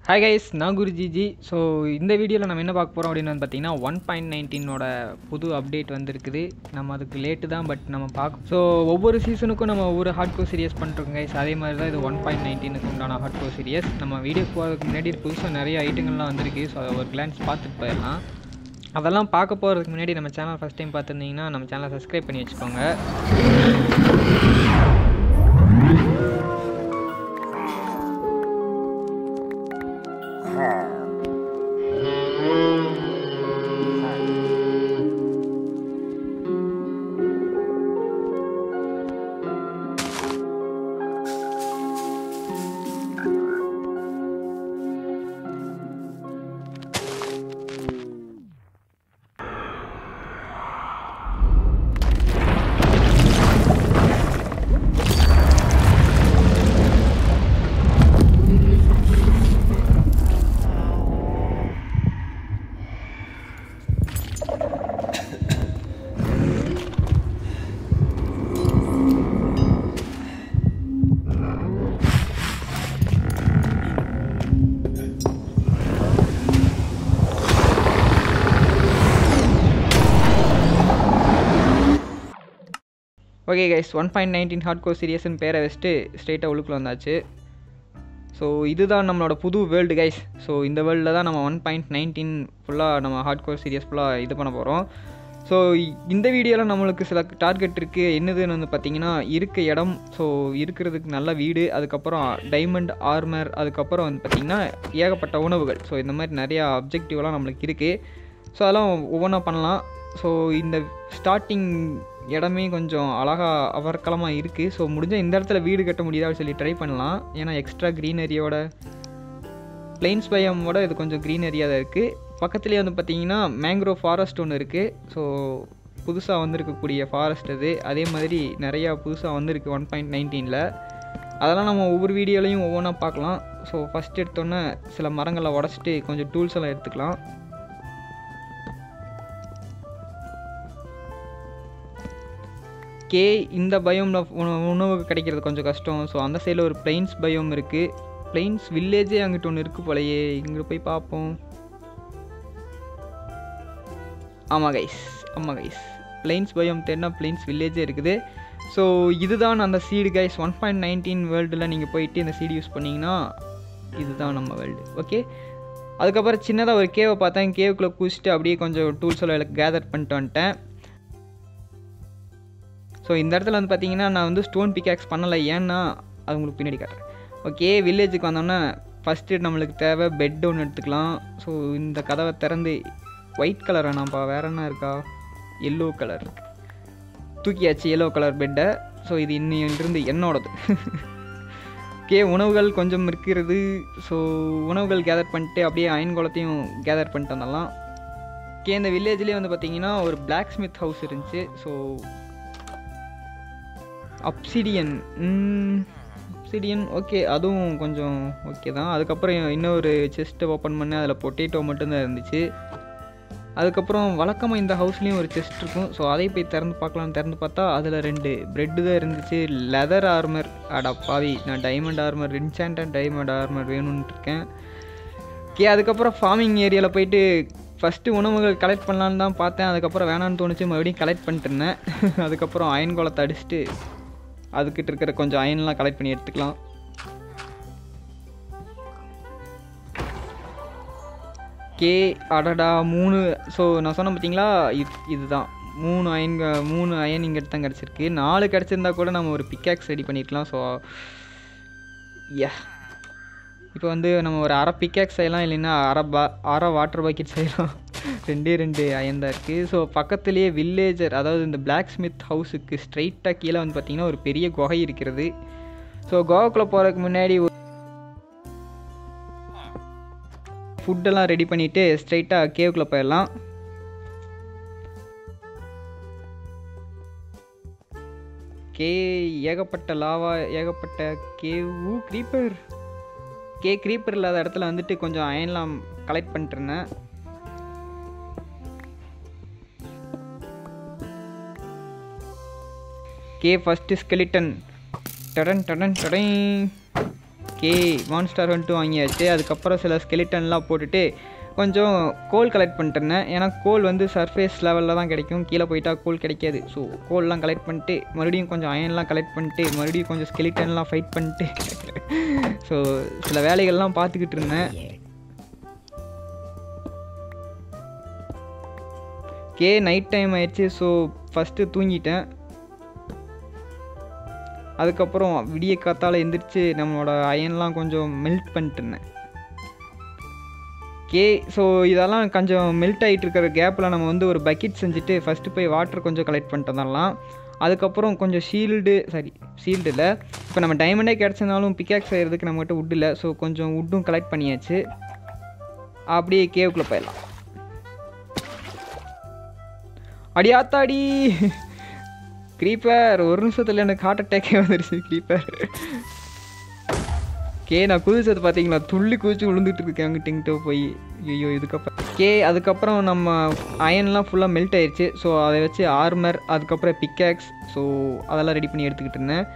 Hi guys நான் குரு GG so இந்த வீடியோவில் நம்ம என்ன பார்க்க போகிறோம் அப்படின்னு வந்து பார்த்தீங்கன்னா ஒன் பாயிண்ட் நைன்டீனோட புது அப்டேட் வந்திருக்குது நம்ம அதுக்கு லேட்டு தான் பட் நம்ம பார்க்க ஸோ ஒவ்வொரு சீசனுக்கும் நம்ம ஒவ்வொரு ஹார்ட் கோர் சீரியஸ் பண்ணுறோம் கைஸ் அதே மாதிரி தான் இது ஒன் பாயிண்ட் நைன்டீனுக்கு உண்டான ஹார்ட் கோர் சீரியஸ் நம்ம வீடியோ போகிறதுக்கு முன்னாடி புதுசாக நிறைய ஐட்டங்கள்லாம் வந்திருக்கு ஸோ அதை ஒரு கிளான்ஸ் பார்த்துட்டு போயிடலாம் அதெல்லாம் பார்க்க போகிறதுக்கு முன்னாடி நம்ம சேனல் ஃபஸ்ட் டைம் பார்த்துருந்தீங்கன்னா நம்ம சேனலை சப்ஸ்கிரைப் பண்ணி வச்சுக்கோங்க okay guys one point nineteen hard core சீரியஸ்னு பேரை வச்சுட்டு ஸ்ட்ரெயிட்டாக உள்ளுக்குள்ள வந்தாச்சு ஸோ இதுதான் நம்மளோட புது வேர்ல்டு கைஸ் ஸோ இந்த வேர்ல்டில் தான் நம்ம ஒன் பாயிண்ட் நைன்டீன் ஃபுல்லாக நம்ம ஹார்ட் கோர் சீரியஸ் ஃபுல்லாக இது பண்ண போகிறோம் ஸோ இந்த வீடியோவில் நம்மளுக்கு சில டார்கெட் இருக்குது என்னதுன்னு வந்து பார்த்தீங்கன்னா இருக்க இடம் ஸோ இருக்கிறதுக்கு நல்ல வீடு அதுக்கப்புறம் டைமண்ட் ஆர்மர் அதுக்கப்புறம் வந்து பார்த்திங்கன்னா ஏகப்பட்ட உணவுகள் ஸோ இந்த மாதிரி நிறையா அப்ஜெக்டிவ்லாம் நம்மளுக்கு இருக்குது ஸோ அதெல்லாம் ஒவ்வொன்றா பண்ணலாம் ஸோ இந்த ஸ்டார்டிங் இடமே கொஞ்சம் அழகாக அவர்க்கலமாக இருக்குது ஸோ முடிஞ்சால் இந்த இடத்துல வீடு கட்ட முடியாதுன்னு சொல்லி ட்ரை பண்ணலாம் ஏன்னா எக்ஸ்ட்ரா க்ரீனரியோட பிளெயின்ஸ் பயமோட இது கொஞ்சம் க்ரீனரியாக தான் இருக்குது பக்கத்துலேயே வந்து பார்த்தீங்கன்னா மேங்க்ரோவ் ஃபாரஸ்ட் ஒன்று இருக்குது ஸோ புதுசாக வந்திருக்கக்கூடிய ஃபாரஸ்ட் அது அதே மாதிரி நிறையா புதுசாக வந்திருக்கு ஒன் பாயிண்ட் நைன்டீனில் அதெல்லாம் நம்ம ஒவ்வொரு வீடியோலையும் ஒவ்வொன்றா பார்க்கலாம் ஸோ ஃபஸ்ட் எடுத்தோன்னே சில மரங்களை உடச்சிட்டு கொஞ்சம் டூல்ஸ் எல்லாம் எடுத்துக்கலாம் கே இந்த பயோமில் உணவு கிடைக்கிறது கொஞ்சம் கஷ்டம் ஸோ அந்த சைடில் ஒரு பிளெயின்ஸ் பயோம் இருக்குது பிளெயின்ஸ் வில்லேஜே அங்கிட்டு ஒன்று இருக்குது போலையே இங்கே போய் பார்ப்போம் ஆமாம் கைஸ் ஆமாம் கைஸ் பிளெயின்ஸ் பயோம் தேடினா பிளெயின்ஸ் வில்லேஜே இருக்குது ஸோ இதுதான் அந்த seed guys one point nineteen வேர்ல்டில் நீங்கள் போயிட்டு இந்த சீடு யூஸ் பண்ணிங்கன்னா இதுதான் நம்ம வேர்ல்டு ஓகே அதுக்கப்புறம் சின்னதாக ஒரு கேவை பார்த்தேன் கேவுக்குள்ளே குதிச்சுட்டு அப்படியே கொஞ்சம் டூல்ஸ் எல்லாம் கேதர் பண்ணிட்டு வந்துட்டேன் ஸோ இந்த இடத்துல வந்து பார்த்தீங்கன்னா நான் வந்து ஸ்டோன் பிக்காக்ஸ் பண்ணலை ஏன்னா அது உங்களுக்கு பின்னாடி காட்டுறேன் ஓகே வில்லேஜுக்கு வந்தோன்னா ஃபஸ்ட்டு நம்மளுக்கு தேவை பெட் ஒன்று எடுத்துக்கலாம் ஸோ இந்த கதவை திறந்து ஒயிட் கலர் வேணாம்ப்பா வேற என்ன இருக்கா எல்லோ கலர் தூக்கியாச்சு எல்லோ கலர் பெட்டை ஸோ இது இன்னிலிருந்து என்னோடது ஓகே உணவுகள் கொஞ்சம் இருக்கிறது ஸோ உணவுகள் கேதர் பண்ணிட்டு அப்படியே அயன் குளத்தையும் கேதர் பண்ணிட்டு வந்துடலாம் ஓகே இந்த வில்லேஜ்லேயே வந்து பார்த்தீங்கன்னா ஒரு பிளாக் ஸ்மித் ஹவுஸ் இருந்துச்சு ஸோ அப்சிடியன் அப்சிடியன் ஓகே அதுவும் கொஞ்சம் ஓகே தான் அதுக்கப்புறம் இன்னொரு செஸ்ட்டை ஓப்பன் பண்ணி அதில் பொட்டேட்டோ மட்டும்தான் இருந்துச்சு அதுக்கப்புறம் வழக்கமாக இந்த ஹவுஸ்லேயும் ஒரு செஸ்ட் இருக்கும் ஸோ அதை போய் திறந்து பார்க்கலாம்னு திறந்து பார்த்தா அதில் ரெண்டு ப்ரெட்டு தான் இருந்துச்சு லெதர் ஆர்மர் அடா பாவி நான் டைமண்ட் ஆர்மர் ரின்சாண்ட் அண்ட் டைமண்ட் ஆர்மர் வேணும்னு இருக்கேன் ஓகே அதுக்கப்புறம் ஃபார்மிங் ஏரியாவில் போயிட்டு ஃபஸ்ட்டு உணவுகள் கலெக்ட் பண்ணலான்னு தான் பார்த்தேன் அதுக்கப்புறம் வேணான்னு தோணுச்சு மறுபடியும் கலெக்ட் பண்ணிட்டு இருந்தேன் அதுக்கப்புறம் அயன் குளத்தை அடிச்சுட்டு அதுக்கிட்ட இருக்கிற கொஞ்சம் அயன்லாம் கலெக்ட் பண்ணி எடுத்துக்கலாம் கே அடடா மூணு ஸோ நான் சொன்னேன் பார்த்தீங்களா இது இதுதான் மூணு அயன் மூணு அயன் இங்கே தான் கிடச்சிருக்கு நாலு கிடச்சிருந்தா கூட நம்ம ஒரு பிக்காக்ஸ் ரெடி பண்ணியிருக்கலாம் ஸோ யா இப்போ வந்து நம்ம ஒரு அரை பிக்காக்ஸ் செய்யலாம் இல்லைன்னா அரை பா அரை வாட்டர் பாக்கெட் செய்யலாம் ரெண்டே ரெண்டு அயன் தான் இருக்குது ஸோ பக்கத்துலேயே வில்லேஜர் அதாவது இந்த பிளாக் ஸ்மித் ஹவுஸுக்கு ஸ்ட்ரைட்டாக கீழே வந்து பார்த்திங்கன்னா ஒரு பெரிய குகை இருக்கிறது ஸோ குகைக்குள்ளே போகிறதுக்கு முன்னாடி ஃபுட்டெல்லாம் ரெடி பண்ணிவிட்டு ஸ்ட்ரைட்டாக கேவுக்குள்ளே போயிடலாம் கே ஏகப்பட்ட லாவா ஏகப்பட்ட கேவு க்ரீப்பர் கே க்ரீப்பர் இல்லாத இடத்துல வந்துட்டு கொஞ்சம் அயன்லாம் கலெக்ட் பண்ணிட்டு இருந்தேன் கே ஃபஸ்ட்டு ஸ்கெலிட்டன் டடன் டடன் டடன் ஓகே மான்ஸ்டார் வந்துட்டு வாங்கியாச்சு அதுக்கப்புறம் சில ஸ்கெலிட்டன்லாம் போட்டுட்டு கொஞ்சம் கோல் கலெக்ட் பண்ணிட்டு இருந்தேன் ஏன்னா கோல் வந்து சர்ஃபேஸ் லெவலில் தான் கிடைக்கும் கீழே போயிட்டா கோல் கிடைக்காது ஸோ கோல்லாம் கலெக்ட் பண்ணிட்டு மறுபடியும் கொஞ்சம் அயன்லாம் கலெக்ட் பண்ணிட்டு மறுபடியும் கொஞ்சம் ஸ்கெலிட்டன்லாம் ஃபைட் பண்ணிட்டு ஸோ சில வேலைகள்லாம் பார்த்துக்கிட்டு இருந்தேன் கே நைட் டைம் ஆயிடுச்சு ஸோ ஃபஸ்ட்டு தூங்கிட்டேன் அதுக்கப்புறம் விடிய காத்தால் எந்திரிச்சு நம்மளோட அயன்லாம் கொஞ்சம் மெல்ட் பண்ணிட்டு இருந்தேன் கே ஸோ இதெல்லாம் கொஞ்சம் மெல்ட் ஆகிட்டு இருக்கிற கேப்பில் நம்ம வந்து ஒரு பக்கெட் செஞ்சுட்டு ஃபஸ்ட்டு போய் வாட்டர் கொஞ்சம் கலெக்ட் பண்ணிட்டு வந்துடலாம் அதுக்கப்புறம் கொஞ்சம் ஷீல்டு சாரி ஷீல்டு இல்லை இப்போ நம்ம டைமண்டே கிடச்சிருந்தாலும் பிக்காக்ஸ் செய்கிறதுக்கு நம்மகிட்ட wood இல்லை ஸோ கொஞ்சம் வுட்டும் கலெக்ட் பண்ணியாச்சு அப்படியே கேவுக்குள்ளே போயிடலாம் அடியாத்தாடி க்ரீப்பர் ஒரு நிமிஷத்தில் எனக்கு ஹார்ட் அட்டாக்கே வந்துருச்சு க்ரீப்பர் கே நான் குதிச்சது பார்த்தீங்களா துள்ளி குதிச்சு விழுந்துட்டு இருக்கேன் அங்கிட்ட இங்கிட்ட போய் ஐயோ இதுக்கப்புறம் கே அதுக்கப்புறம் நம்ம அயன்லாம் ஃபுல்லாக மெல்ட் ஆயிடுச்சு ஸோ அதை வச்சு ஆர்மர் அதுக்கப்புறம் பிக்காக்ஸ் ஸோ அதெல்லாம் ரெடி பண்ணி எடுத்துக்கிட்டு இருந்தேன்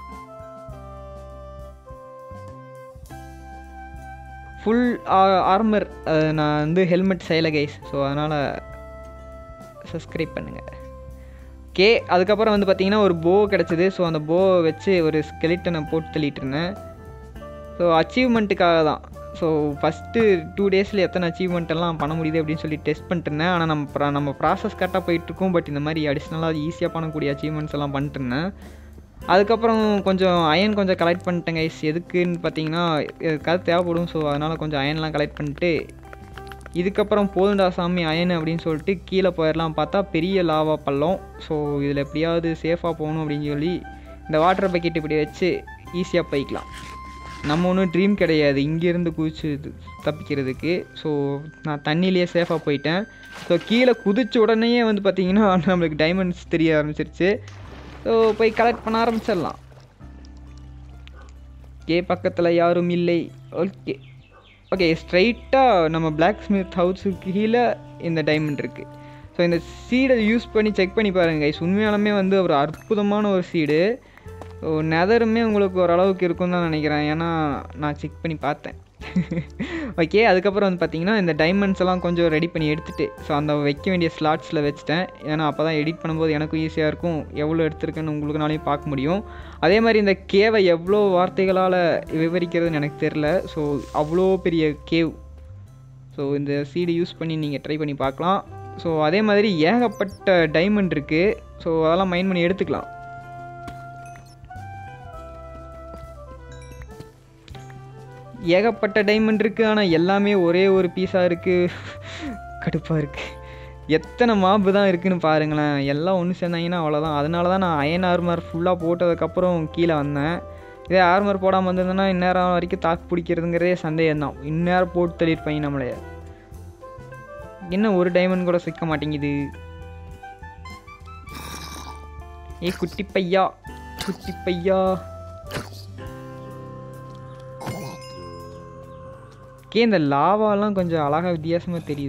ஃபுல் ஆர்மர் நான் வந்து ஹெல்மெட் செய்யலை கைஸ் ஸோ அதனால் சப்ஸ்கிரைப் பண்ணுங்கள் கே அதுக்கப்புறம் வந்து பார்த்தீங்கன்னா ஒரு போ கிடச்சிது ஸோ அந்த போ வச்சு ஒரு ஸ்கெலிட்டனை போட்டு தள்ளிட்டு இருந்தேன் ஸோ அச்சீவ்மெண்ட்டுக்காக தான் ஸோ ஃபஸ்ட்டு டூ டேஸில் எத்தனை அச்சீவ்மெண்ட் எல்லாம் பண்ண முடியுது அப்படின்னு சொல்லி டெஸ்ட் பண்ணிட்டு இருந்தேன் ஆனால் நம்ம ப்ரா- நம்ம ப்ராசஸ் கரெக்டாக போயிட்டுருக்கோம் பட் இந்த மாதிரி அடிஷ்னலாக ஈஸியாக பண்ணக்கூடிய அச்சீவ்மெண்ட்ஸ் எல்லாம் பண்ணிட்டு இருந்தேன் அதுக்கப்புறம் கொஞ்சம் அயன் கொஞ்சம் கலெக்ட் பண்ணிட்டேங்க guys. எதுக்குன்னு பார்த்தீங்கன்னா எதுக்காவது தேவைப்படும் ஸோ அதனால் கொஞ்சம் அயன்லாம் கலெக்ட் பண்ணிட்டு இதுக்கப்புறம் போதுண்டா சாமி அயன் அப்படின்னு சொல்லிட்டு கீழே போயிடலாம் பார்த்தா பெரிய லாவா பள்ளம் ஸோ இதில் எப்படியாவது சேஃபாக போகணும் அப்படின்னு சொல்லி இந்த வாட்டர் பக்கெட் இப்படி வச்சு ஈஸியாக போய்க்கலாம் நம்ம ஒன்றும் ட்ரீம் கிடையாது இங்கேருந்து குதிச்சு இது தப்பிக்கிறதுக்கு ஸோ நான் தண்ணியிலேயே சேஃபாக போயிட்டேன் ஸோ கீழே குதிச்ச உடனேயே வந்து பார்த்தீங்கன்னா நம்மளுக்கு டைமண்ட்ஸ் தெரிய ஆரம்பிச்சிருச்சு ஸோ போய் கலெக்ட் பண்ண ஆரம்பிச்சிடலாம் கே பக்கத்தில் யாரும் இல்லை ஓகே ஓகே ஸ்ட்ரைட்டாக நம்ம பிளாக் ஸ்மித் ஹவுஸுக்கு கீழே இந்த டைமண்ட் இருக்குது ஸோ இந்த சீடை யூஸ் பண்ணி செக் பண்ணி பாருங்க guys. உண்மையாலுமே வந்து ஒரு அற்புதமான ஒரு சீடு ஸோ நெதருமே உங்களுக்கு ஓரளவுக்கு இருக்கும்னு தான் நினைக்கிறேன் ஏன்னா நான் செக் பண்ணி பார்த்தேன் ஓகே அதுக்கப்புறம் வந்து பார்த்தீங்கன்னா இந்த டைமண்ட்ஸ் எல்லாம் கொஞ்சம் ரெடி பண்ணி எடுத்துட்டு ஸோ அந்த வைக்க வேண்டிய ஸ்லாட்ஸில் வச்சுட்டேன் ஏன்னா அப்போ தான் எடிட் பண்ணும்போது எனக்கும் ஈஸியாக இருக்கும் எவ்வளோ எடுத்திருக்கேன்னு உங்களுக்குனாலையும் பார்க்க முடியும் அதே மாதிரி இந்த கேவை எவ்வளோ வார்த்தைகளால் விவரிக்கிறதுன்னு எனக்கு தெரில ஸோ அவ்வளோ பெரிய கேவ் ஸோ இந்த சீடு யூஸ் பண்ணி நீங்கள் ட்ரை பண்ணி பார்க்கலாம் ஸோ அதே மாதிரி ஏகப்பட்ட டைமண்ட் இருக்குது ஸோ அதெல்லாம் மைண்ட் பண்ணி எடுத்துக்கலாம் ஏகப்பட்ட டைமண்ட் இருக்குது ஆனால் எல்லாமே ஒரே ஒரு பீஸாக இருக்குது கடுப்பாக இருக்குது எத்தனை மாப்பு தான் இருக்குன்னு பாருங்களேன் எல்லாம் ஒன்று சேர்ந்தாங்கன்னா அவ்வளோதான் அதனால தான் நான் அயன் ஆர்மர் ஃபுல்லாக போட்டதுக்கப்புறம் கீழே வந்தேன் இதே ஆர்மர் போடாமல் வந்திருந்தேன்னா இந்நேரம் வரைக்கும் தாக்கு பிடிக்கிறதுங்கிறதே சந்தேகம் தான் இந்நேரம் போட்டு தள்ளியிருப்பாங்க நம்மளே என்ன ஒரு டைமண்ட் கூட சிக்க மாட்டேங்குது ஏய் குட்டி பையா குட்டி பையா கே இந்த லாவாலாம் கொஞ்சம் அழகாக வித்தியாசமாக தெரியுது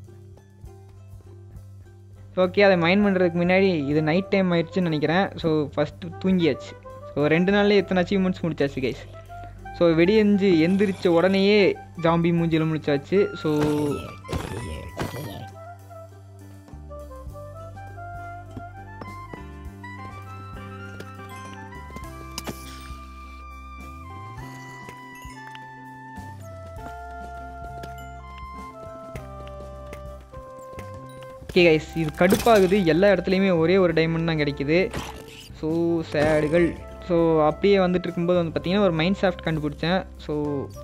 ஓகே அதை மைண்ட் பண்ணுறதுக்கு முன்னாடி இது நைட் டைம் ஆயிடுச்சுன்னு நினைக்கிறேன் ஸோ ஃபஸ்ட்டு தூங்கியாச்சு ஸோ ரெண்டு நாள்லேயே எத்தனை அச்சீவ்மெண்ட்ஸ் முடிச்சாச்சு கைஸ் ஸோ வெடியஞ்சு எந்திரிச்ச உடனேயே ஜாம்பி மூஞ்சியில் முடிச்சாச்சு ஸோ ஓகே கைஸ் இது கடுப்பாகுது எல்லா இடத்துலையுமே ஒரே ஒரு டைமண்ட் தான் கிடைக்குது ஸோ சேடுகள் ஸோ அப்படியே வந்துட்டு இருக்கும்போது வந்து பார்த்தீங்கன்னா ஒரு மைண்ட் சாஃப்ட் கண்டுபிடிச்சேன் ஸோ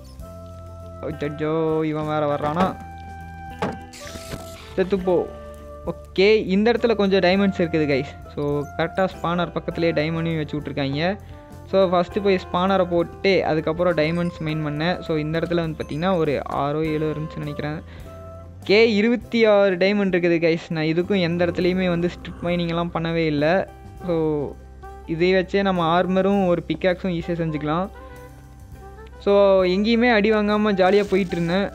ஜோ இவன் வேறு வர்றானா செத்துப்போ ஓகே இந்த இடத்துல கொஞ்சம் டைமண்ட்ஸ் இருக்குது கைஸ் ஸோ கரெக்டாக ஸ்பானர் பக்கத்துலேயே டைமண்டையும் வச்சு விட்ருக்காங்க ஸோ ஃபஸ்ட்டு போய் ஸ்பானரை போட்டு அதுக்கப்புறம் டைமண்ட்ஸ் மெயின் பண்ணேன் ஸோ இந்த இடத்துல வந்து பார்த்திங்கன்னா ஒரு ஆறோ ஏழோ இருந்துச்சுன்னு நினைக்கிறேன் கே இருபத்தி ஆறு டைமண்ட் இருக்குது கைஸ் நான் இதுக்கும் எந்த இடத்துலையுமே வந்து ஸ்ட்ரிப் மைனிங்லாம் பண்ணவே இல்லை ஸோ இதை வச்சே நம்ம ஆர்மரும் ஒரு பிக்காக்ஸும் ஈஸியாக செஞ்சுக்கலாம் ஸோ எங்கேயுமே அடி வாங்காமல் ஜாலியாக போயிட்டு இருந்தேன்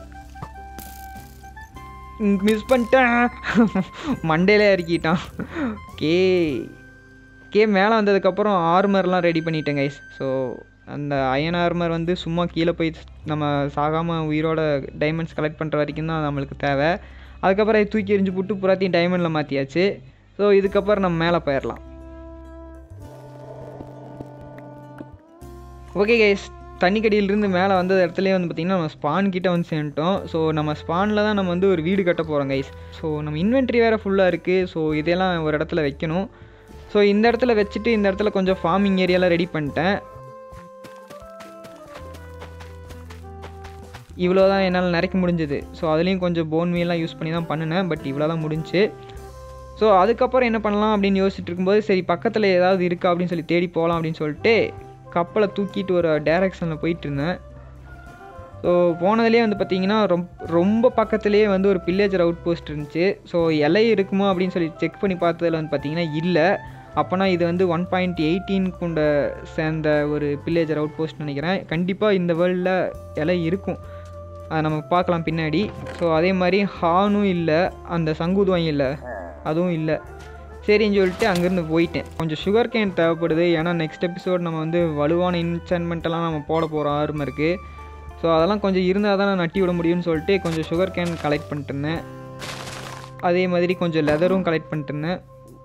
மிஸ் பண்ணிட்டேன் மண்டேலே இறக்கிட்டான் கே கே மேலே வந்ததுக்கப்புறம் ஆர்மர்லாம் ரெடி பண்ணிட்டேன் கைஸ் ஸோ அந்த அயன் ஆர்மர் வந்து சும்மா கீழே போய் நம்ம சாகாமல் உயிரோட டைமண்ட்ஸ் கலெக்ட் பண்ணுற வரைக்கும் தான் நம்மளுக்கு தேவை அதுக்கப்புறம் இதை தூக்கி எறிஞ்சு போட்டு புறாத்தையும் டைமண்டில் மாற்றியாச்சு ஸோ இதுக்கப்புறம் நம்ம மேலே போயிடலாம் ஓகே கைஸ் தண்ணிக்கடியிலிருந்து மேலே வந்த இடத்துலேயே வந்து பார்த்திங்கன்னா நம்ம ஸ்பான் கிட்ட வந்து சேர்ந்துட்டோம் ஸோ நம்ம ஸ்பானில் தான் நம்ம வந்து ஒரு வீடு கட்ட போகிறோம் கைஸ் ஸோ நம்ம இன்வென்ட்ரி வேறு ஃபுல்லாக இருக்குது ஸோ இதெல்லாம் ஒரு இடத்துல வைக்கணும் ஸோ இந்த இடத்துல வச்சுட்டு இந்த இடத்துல கொஞ்சம் ஃபார்மிங் ஏரியாலாம் ரெடி பண்ணிட்டேன் இவ்வளோ தான் என்னால் நிறைக்க முடிஞ்சது ஸோ அதுலேயும் கொஞ்சம் போன் மீலாம் யூஸ் பண்ணி தான் பண்ணினேன் பட் இவ்வளோ தான் முடிஞ்சு ஸோ அதுக்கப்புறம் என்ன பண்ணலாம் அப்படின்னு யோசிச்சுட்டு இருக்கும்போது சரி பக்கத்தில் ஏதாவது இருக்கா அப்படின்னு சொல்லி தேடி போகலாம் அப்படின்னு சொல்லிட்டு கப்பலை தூக்கிட்டு ஒரு டைரக்ஷனில் போயிட்டு இருந்தேன் ஸோ போனதுலேயே வந்து பார்த்தீங்கன்னா ரொம்ப ரொம்ப பக்கத்துலேயே வந்து ஒரு பில்லேஜர் அவுட் போஸ்ட் இருந்துச்சு ஸோ இலை இருக்குமோ அப்படின்னு சொல்லி செக் பண்ணி பார்த்ததுல வந்து பார்த்தீங்கன்னா இல்லை அப்போனா இது வந்து ஒன் பாயிண்ட் எயிட்டீன் கொண்ட சேர்ந்த ஒரு பில்லேஜர் அவுட் போஸ்ட் நினைக்கிறேன் கண்டிப்பாக இந்த வேர்ல்டில் இலை இருக்கும் அதை நம்ம பார்க்கலாம் பின்னாடி ஸோ அதே மாதிரி ஹானும் இல்லை அந்த சங்குதுவாங்க இல்லை அதுவும் இல்லை சரின்னு சொல்லிட்டு அங்கேருந்து போயிட்டேன் கொஞ்சம் சுகர் கேன் தேவைப்படுது ஏன்னா நெக்ஸ்ட் எபிசோட் நம்ம வந்து வலுவான இன்சன்மெண்ட்டெல்லாம் நம்ம போட போகிறோம் ஆர்வம் இருக்குது ஸோ அதெல்லாம் கொஞ்சம் இருந்தால் தான் நான் நட்டி விட முடியும்னு சொல்லிட்டு கொஞ்சம் சுகர் கேன் கலெக்ட் பண்ணிட்டு இருந்தேன் அதே மாதிரி கொஞ்சம் லெதரும் கலெக்ட் பண்ணிட்டு இருந்தேன்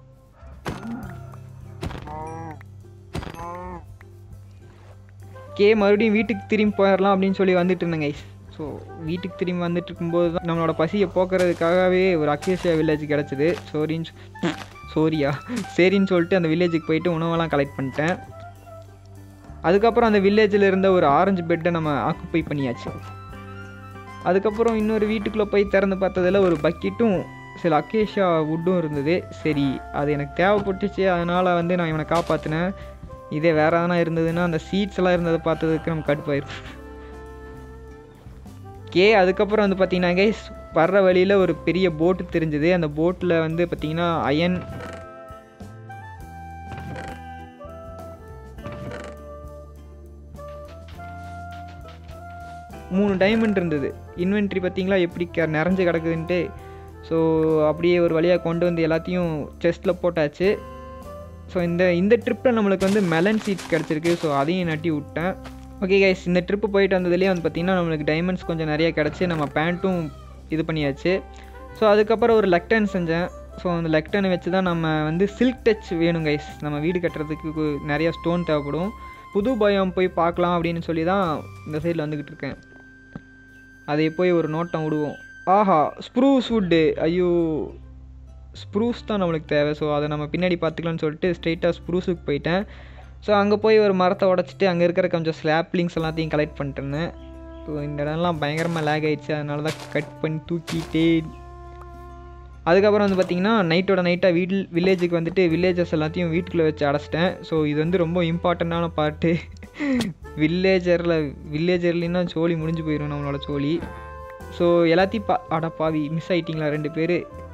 கே மறுபடியும் வீட்டுக்கு திரும்பி போயிடலாம் அப்படின்னு சொல்லி வந்துட்டு இருந்தேன் கைஸ் ஸோ வீட்டுக்கு திரும்பி வந்துட்டு இருக்கும்போது தான் நம்மளோட பசியை போக்குறதுக்காகவே ஒரு அக்கேஷியா வில்லேஜ் கிடச்சிது சோரின்னு சோரியா சரின்னு சொல்லிட்டு அந்த வில்லேஜுக்கு போயிட்டு உணவெல்லாம் கலெக்ட் பண்ணிட்டேன் அதுக்கப்புறம் அந்த வில்லேஜில் இருந்த ஒரு ஆரஞ்சு பெட்டை நம்ம ஆக்குப்பை பண்ணியாச்சு அதுக்கப்புறம் இன்னொரு வீட்டுக்குள்ளே போய் திறந்து பார்த்ததில் ஒரு பக்கெட்டும் சில அக்கேஷா வுட்டும் இருந்தது சரி அது எனக்கு தேவைப்பட்டுச்சு அதனால் வந்து நான் இவனை காப்பாற்றினேன் இதே வேறு எதனா இருந்ததுன்னா அந்த சீட்ஸ் எல்லாம் இருந்ததை பார்த்ததுக்கு நம்ம கடுப்பாயிருக்கும் கே அதுக்கப்புறம் வந்து பார்த்தீங்கன்னா கைஸ் வர்ற வழியில் ஒரு பெரிய போட்டு தெரிஞ்சுது அந்த போட்டில் வந்து பார்த்தீங்கன்னா அயன் மூணு டைமண்ட் இருந்தது இன்வென்ட்ரி பார்த்தீங்களா எப்படி க நிறைஞ்சு கிடக்குதுன்ட்டு ஸோ அப்படியே ஒரு வழியாக கொண்டு வந்து எல்லாத்தையும் செஸ்ட்டில் போட்டாச்சு ஸோ இந்த இந்த ட்ரிப்பில் நம்மளுக்கு வந்து மெலன் சீட்ஸ் கிடச்சிருக்கு ஸோ அதையும் நட்டி விட்டேன் ஓகே கைஸ் இந்த ட்ரிப்பு போயிட்டு வந்ததுலேயே வந்து பார்த்திங்கன்னா நம்மளுக்கு டைமண்ட்ஸ் கொஞ்சம் நிறைய கிடச்சி நம்ம பேண்ட்டும் இது பண்ணியாச்சு ஸோ அதுக்கப்புறம் ஒரு லெக்டன் செஞ்சேன் ஸோ அந்த லெக்டனை வச்சு தான் நம்ம வந்து சில்க் டச் வேணும் கைஸ் நம்ம வீடு கட்டுறதுக்கு கு- நிறைய ஸ்டோன் தேவைப்படும் புது பயம் போய் பார்க்கலாம் அப்படின்னு சொல்லி தான் இந்த சைடில் வந்துக்கிட்டு இருக்கேன் அதை போய் ஒரு நோட்டம் விடுவோம் ஆஹா ஸ்ப்ரூஸ் வுட்டு ஐயோ ஸ்ப்ரூஸ் தான் நம்மளுக்கு தேவை ஸோ அதை நம்ம பின்னாடி பார்த்துக்கலாம்னு சொல்லிட்டு ஸ்ட்ரெயிட்டாக ஸ்ப்ரூஸுக்கு போயிட்டேன் ஸோ அங்கே போய் ஒரு மரத்தை உடச்சிட்டு அங்கே இருக்கிற கொஞ்சம் ஸ்லாப்லிங்ஸ் எல்லாத்தையும் கலெக்ட் பண்ணிட்டேன் ஸோ இந்த இடம்லாம் பயங்கரமாக லேக் ஆயிடுச்சு அதனால தான் கட் பண்ணி தூக்கிட்டே அதுக்கப்புறம் வந்து பார்த்திங்கன்னா நைட்டோட நைட்டாக வீட் வில்லேஜுக்கு வந்துட்டு வில்லேஜஸ் எல்லாத்தையும் வீட்டுக்குள்ளே வச்சு அடைச்சிட்டேன் ஸோ இது வந்து ரொம்ப இம்பார்ட்டண்ட்டான பார்ட்டு வில்லேஜரில் வில்லேஜர்லின்னா சோழி முடிஞ்சு போயிடும் நம்மளோட சோழி ஸோ எல்லாத்தையும் பா அட பாவி மிஸ் ஆயிட்டீங்களா ரெண்டு பேர்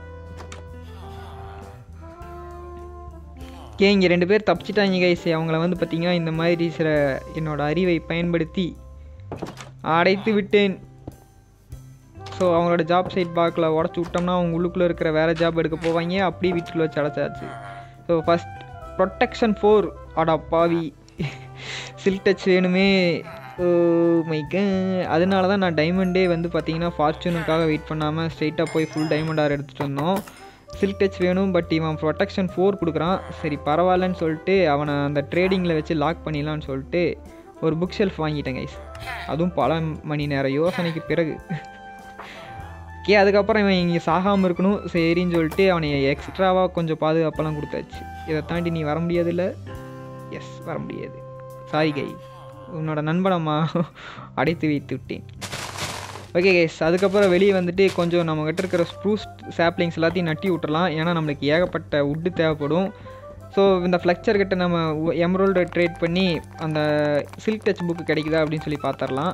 கே இங்கே ரெண்டு பேர் தப்பிச்சிட்டாங்க கைஸ் அவங்கள வந்து பார்த்தீங்கன்னா இந்த மாதிரி சில என்னோட அறிவை பயன்படுத்தி அடைத்து விட்டேன் ஸோ அவங்களோட ஜாப் சைட் பார்க்கல உடச்சி விட்டோம்னா அவங்க உள்ளுக்குள்ளே இருக்கிற வேறு ஜாப் எடுக்க போவாங்க அப்படியே வீட்டுக்குள்ளே வச்சு அடைச்சாச்சு ஸோ ஃபஸ்ட் ப்ரொட்டெக்ஷன் ஃபோர் அடா பாவி சில்க் டச் வேணுமே ஓ மை அதனால தான் நான் டைமண்டே வந்து பார்த்தீங்கன்னா ஃபார்ச்சூனுக்காக வெயிட் பண்ணாமல் ஸ்ட்ரைட்டாக போய் ஃபுல் டைமண்ட் ஆர் எடுத்துகிட்டு வந்தோம் சில்க் டச் வேணும் பட் இவன் ப்ரொடெக்ஷன் ஃபோர் கொடுக்குறான் சரி பரவாயில்லன்னு சொல்லிட்டு அவனை அந்த ட்ரேடிங்கில் வச்சு லாக் பண்ணிடலான்னு சொல்லிட்டு ஒரு புக் ஷெல்ஃப் வாங்கிட்டேன் கைஸ் அதுவும் பல மணி நேரம் யோசனைக்கு பிறகு ஓகே அதுக்கப்புறம் இவன் இங்கே சாகாமல் இருக்கணும் சரின்னு சொல்லிட்டு அவனை எக்ஸ்ட்ராவாக கொஞ்சம் பாதுகாப்பெல்லாம் கொடுத்தாச்சு இதை தாண்டி நீ வர முடியாதுல்ல எஸ் வர முடியாது சாரி கை உன்னோட நண்பனம்மா அடைத்து வைத்து விட்டேன் ஓகே கேஸ் அதுக்கப்புறம் வெளியே வந்துட்டு கொஞ்சம் நம்மக்கிட்ட இருக்கிற ஸ்ப்ரூஸ் சாப்ளிங்ஸ் எல்லாத்தையும் நட்டி விட்டுறலாம் ஏன்னா நம்மளுக்கு ஏகப்பட்ட உட்டு தேவைப்படும் ஸோ இந்த ஃப்ளெக்சர் கிட்ட நம்ம எம்ரோல்டு ட்ரேட் பண்ணி அந்த சில்க் டச் புக்கு கிடைக்குதா அப்படின்னு சொல்லி பார்த்துடலாம்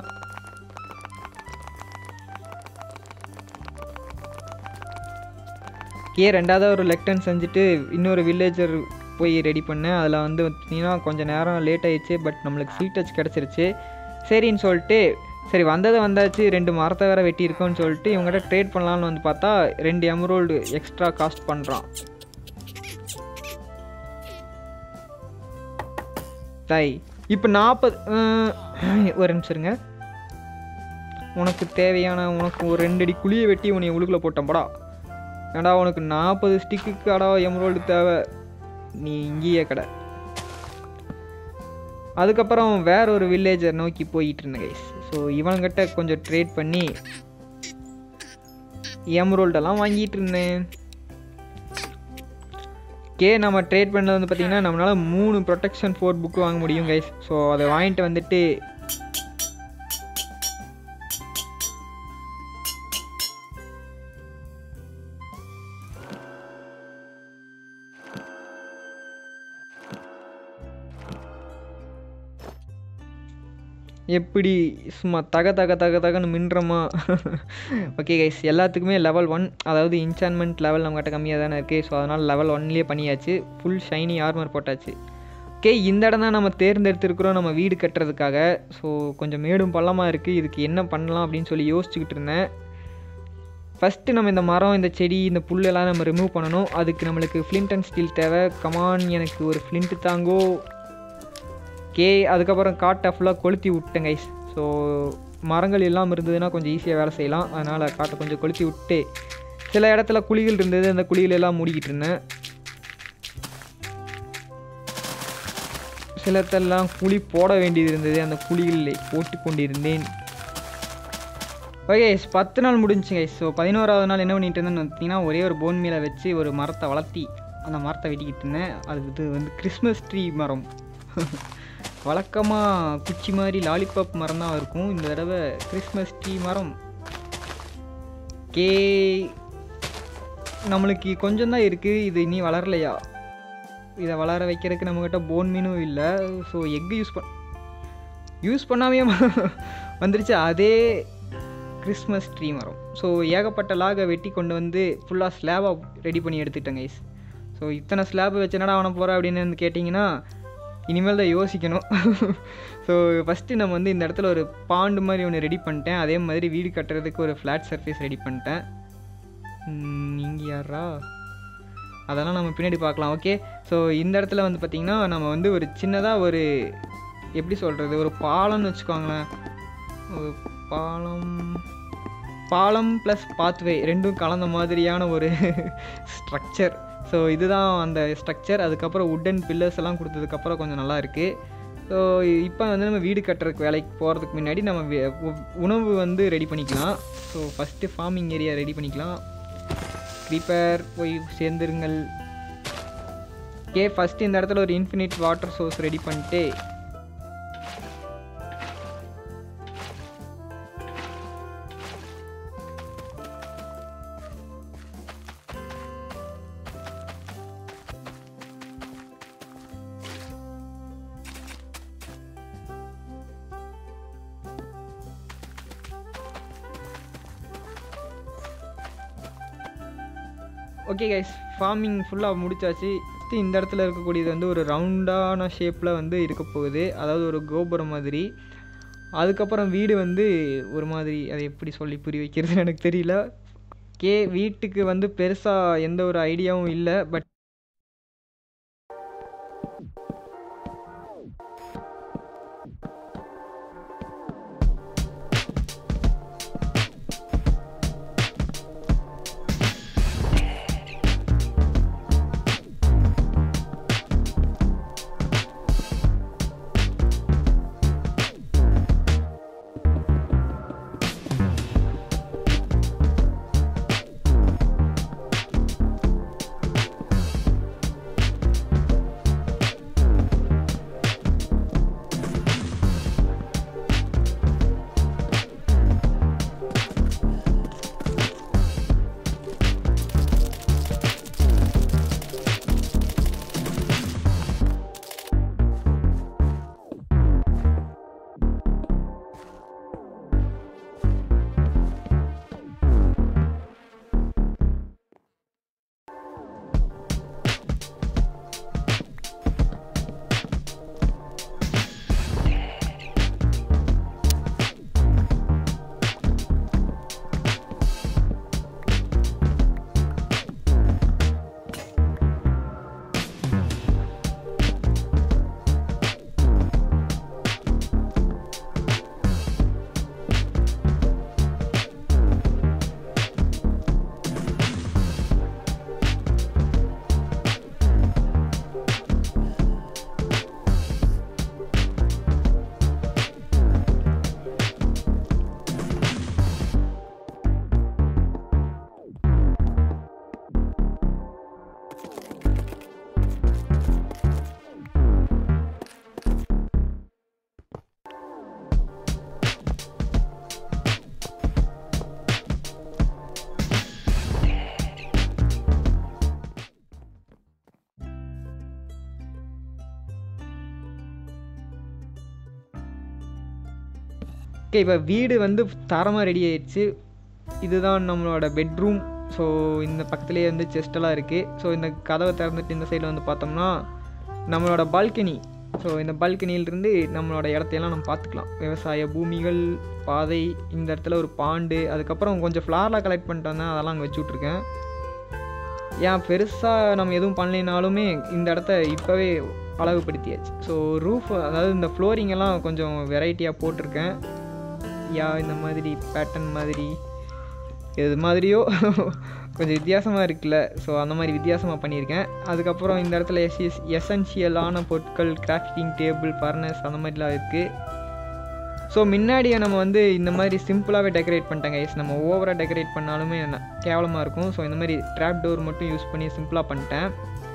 கே ரெண்டாவது ஒரு லெக்டன் செஞ்சுட்டு இன்னொரு வில்லேஜர் போய் ரெடி பண்ணேன் அதில் வந்து பார்த்தீங்கன்னா கொஞ்சம் நேரம் லேட் ஆயிடுச்சு பட் நம்மளுக்கு சில்க் டச் கிடச்சிருச்சு சரின்னு சொல்லிட்டு சரி வந்தது வந்தாச்சு ரெண்டு மரத்தை வேற வெட்டியிருக்கோன்னு சொல்லிட்டு இவங்ககிட்ட ட்ரேட் பண்ணலாம்னு வந்து பார்த்தா ரெண்டு எமரோல்டு எக்ஸ்ட்ரா காஸ்ட் பண்ணுறான் தாய் இப்போ நாற்பது ஒரு நிமிஷம் இருங்க உனக்கு தேவையான உனக்கு ஒரு ரெண்டு அடி குழியை வெட்டி உன்னை உள்ளுக்குள்ளே போட்டேன்ப்படா ஏடா உனக்கு நாற்பது ஸ்டிக்குக்கு அடா எம்ரோல்டு தேவை நீ இங்கேயே கடை அதுக்கப்புறம் வேற ஒரு வில்லேஜை நோக்கி போயிட்டு இருந்தேன் கைஸ் ஸோ இவன்கிட்ட கொஞ்சம் ட்ரேட் பண்ணி எம்ரோல்டெல்லாம் வாங்கிட்டு இருந்தேன் கே நம்ம ட்ரேட் பண்ணது வந்து பார்த்தீங்கன்னா நம்மளால் மூணு ப்ரொடெக்ஷன் ஃபோர் புக்கு வாங்க முடியும் கைஸ் ஸோ அதை வாங்கிட்டு வந்துட்டு எப்படி சும்மா தக தக தக தகன்னு மின்றமா ஓகே கைஸ் எல்லாத்துக்குமே லெவல் ஒன் அதாவது இன்சான்மெண்ட் லெவல் நம்மகிட்ட கம்மியாக தானே இருக்குது ஸோ அதனால் லெவல் ஒன்லேயே பண்ணியாச்சு ஃபுல் ஷைனி ஆர்மர் போட்டாச்சு ஓகே இந்த இடம் தான் நம்ம தேர்ந்தெடுத்துருக்குறோம் நம்ம வீடு கட்டுறதுக்காக ஸோ கொஞ்சம் மேடும் பள்ளமாக இருக்குது இதுக்கு என்ன பண்ணலாம் அப்படின்னு சொல்லி யோசிச்சுக்கிட்டு இருந்தேன் ஃபஸ்ட்டு நம்ம இந்த மரம் இந்த செடி இந்த புல்லெல்லாம் நம்ம ரிமூவ் பண்ணணும் அதுக்கு நம்மளுக்கு ஃப்ளிண்ட் அண்ட் ஸ்டீல் தேவை கமான் எனக்கு ஒரு ஃப்ளிண்ட் தாங்கோ கே அதுக்கப்புறம் காட்டை ஃபுல்லாக கொளுத்தி விட்டேன் கைஸ் ஸோ மரங்கள் இல்லாமல் இருந்ததுன்னா கொஞ்சம் ஈஸியாக வேலை செய்யலாம் அதனால் காட்டை கொஞ்சம் கொளுத்தி விட்டு சில இடத்துல குழிகள் இருந்தது அந்த குழிகள் எல்லாம் மூடிக்கிட்டு இருந்தேன் சில இடத்தெல்லாம் குழி போட வேண்டியது இருந்தது அந்த குழிகளில் போட்டு கொண்டிருந்தேன் ஓகே பத்து நாள் முடிஞ்சுங்க கைஸ் ஸோ பதினோராவது நாள் என்ன பண்ணிட்டு இருந்தேன்னு பார்த்தீங்கன்னா ஒரே ஒரு போன் மீலை வச்சு ஒரு மரத்தை வளர்த்தி அந்த மரத்தை வெட்டிக்கிட்டு இருந்தேன் அது இது வந்து கிறிஸ்மஸ் ட்ரீ மரம் வழக்கமாக குச்சி மாதிரி லாலிபாப் மரம் தான் இருக்கும் இந்த தடவை கிறிஸ்மஸ் ட்ரீ மரம் கே நம்மளுக்கு கொஞ்சம் தான் இருக்குது இது இனி வளரலையா இதை வளர வைக்கிறதுக்கு நம்மக்கிட்ட போன் மீனும் இல்லை ஸோ எக்கு யூஸ் பண் யூஸ் பண்ணாமே வந்துருச்சு அதே கிறிஸ்மஸ் ட்ரீ மரம் ஸோ ஏகப்பட்ட லாகை வெட்டி கொண்டு வந்து ஃபுல்லாக ஸ்லாபாக ரெடி பண்ணி எடுத்துட்டேன் கைஸ் ஸோ இத்தனை ஸ்லாப் வச்சு என்னடா அவனை போகிற அப்படின்னு வந்து கேட்டிங்கன்னா இனிமேல் தான் யோசிக்கணும் ஸோ ஃபஸ்ட்டு நம்ம வந்து இந்த இடத்துல ஒரு பாண்டு மாதிரி ஒன்று ரெடி பண்ணிட்டேன் அதே மாதிரி வீடு கட்டுறதுக்கு ஒரு ஃப்ளாட் சர்ஃபேஸ் ரெடி பண்ணிட்டேன் இங்கே யாரா அதெல்லாம் நம்ம பின்னாடி பார்க்கலாம் ஓகே ஸோ இந்த இடத்துல வந்து பார்த்திங்கன்னா நம்ம வந்து ஒரு சின்னதாக ஒரு எப்படி சொல்கிறது ஒரு பாலம்னு வச்சுக்கோங்களேன் ஒரு பாலம் பாலம் ப்ளஸ் பாத்வே ரெண்டும் கலந்த மாதிரியான ஒரு ஸ்ட்ரக்சர் ஸோ இதுதான் அந்த ஸ்ட்ரக்சர் அதுக்கப்புறம் உட்டன் பில்லர்ஸ் எல்லாம் கொடுத்ததுக்கப்புறம் கொஞ்சம் நல்லா இருக்குது ஸோ இப்போ வந்து நம்ம வீடு கட்டுறதுக்கு வேலைக்கு போகிறதுக்கு முன்னாடி நம்ம வே- உ- உணவு வந்து ரெடி பண்ணிக்கலாம் so first farming area ready பண்ணிக்கலாம் க்ரீப்பர் போய் சேர்ந்துருங்கள் ஓகே ஃபஸ்ட்டு இந்த இடத்துல ஒரு இன்ஃபினிட் வாட்டர் சோர்ஸ் ரெடி பண்ணிட்டு ஓகே கைஸ் ஃபார்மிங் ஃபுல்லாக முடிச்சாச்சு அடுத்து இந்த இடத்துல இருக்கக்கூடியது வந்து ஒரு ரவுண்டான ஷேப்பில் வந்து இருக்க போகுது அதாவது ஒரு கோபுரம் மாதிரி அதுக்கப்புறம் வீடு வந்து ஒரு மாதிரி அதை எப்படி சொல்லி புரிய வைக்கிறதுன்னு எனக்கு தெரியல கே வீட்டுக்கு வந்து பெருசாக எந்த ஒரு ஐடியாவும் இல்லை பட் ஓகே இப்போ வீடு வந்து தரமாக ரெடி ஆயிடுச்சு இதுதான் நம்மளோட பெட்ரூம் ஸோ இந்த பக்கத்துலேயே வந்து செஸ்டெல்லாம் இருக்குது ஸோ இந்த கதவை திறந்துட்டு இந்த சைடில் வந்து பார்த்தோம்னா நம்மளோட பால்கனி ஸோ இந்த பால்கனியிலிருந்து நம்மளோட இடத்தையெல்லாம் நம்ம பார்த்துக்கலாம் விவசாய பூமிகள் பாதை இந்த இடத்துல ஒரு பாண்டு அதுக்கப்புறம் கொஞ்சம் ஃப்ளார்லாம் கலெக்ட் பண்ணிட்டு வந்தேன் அதெல்லாம் அங்கே வச்சு விட்ருக்கேன் ஏன் பெருசாக நம்ம எதுவும் பண்ணலைனாலுமே இந்த இடத்த இப்போவே அழகுபடுத்தியாச்சு ஸோ ரூஃப் அதாவது இந்த ஃப்ளோரிங் எல்லாம் கொஞ்சம் வெரைட்டியாக போட்டிருக்கேன் யா இந்த மாதிரி பேட்டர்ன் மாதிரி எது மாதிரியோ கொஞ்சம் வித்தியாசமாக இருக்குல்ல ஸோ அந்த மாதிரி வித்தியாசமாக பண்ணியிருக்கேன் அதுக்கப்புறம் இந்த இடத்துல எஸ் எசென்ஷியலான பொருட்கள் கிராஃப்டிங் டேபிள் ஃபர்னஸ் அந்த மாதிரிலாம் இருக்குது ஸோ முன்னாடியே நம்ம வந்து இந்த மாதிரி சிம்பிளாகவே டெக்கரேட் பண்ணிட்டாங்க எஸ் நம்ம ஓவராக டெக்கரேட் பண்ணாலுமே ந- கேவலமாக இருக்கும் ஸோ இந்த மாதிரி ட்ராப் டோர் மட்டும் யூஸ் பண்ணி சிம்பிளாக பண்ணிட்டேன்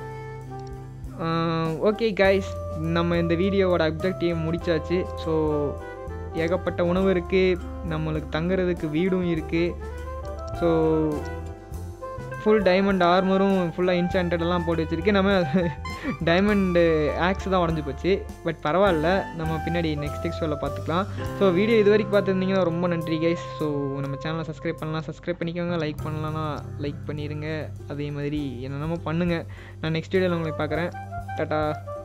ஓகே கைஸ் நம்ம இந்த வீடியோவோட அப்ஜெக்டிவ் முடிச்சாச்சு ஸோ ஏகப்பட்ட உணவு இருக்குது நம்மளுக்கு தங்குறதுக்கு வீடும் இருக்குது ஸோ ஃபுல் டைமண்ட் ஆர்மரும் ஃபுல்லாக இன்சாண்டடெல்லாம் போட்டு வச்சுருக்கு நம்ம டைமண்டு ஆக்ஸ் தான் உடஞ்சி போச்சு பட் பரவாயில்ல நம்ம பின்னாடி நெக்ஸ்ட் எக்ஸ்ட்ரோவில் பார்த்துக்கலாம் ஸோ வீடியோ இது வரைக்கும் பார்த்துருந்தீங்கன்னா ரொம்ப நன்றி கைஸ் ஸோ நம்ம சேனலை சப்ஸ்கிரைப் பண்ணலாம் சப்ஸ்கிரைப் பண்ணிக்கோங்க லைக் பண்ணலாம்னா லைக் பண்ணிடுங்க அதே மாதிரி என்னென்னமோ பண்ணுங்கள் நான் நெக்ஸ்ட் வீடியோவில் உங்களை பார்க்குறேன் டாட்டா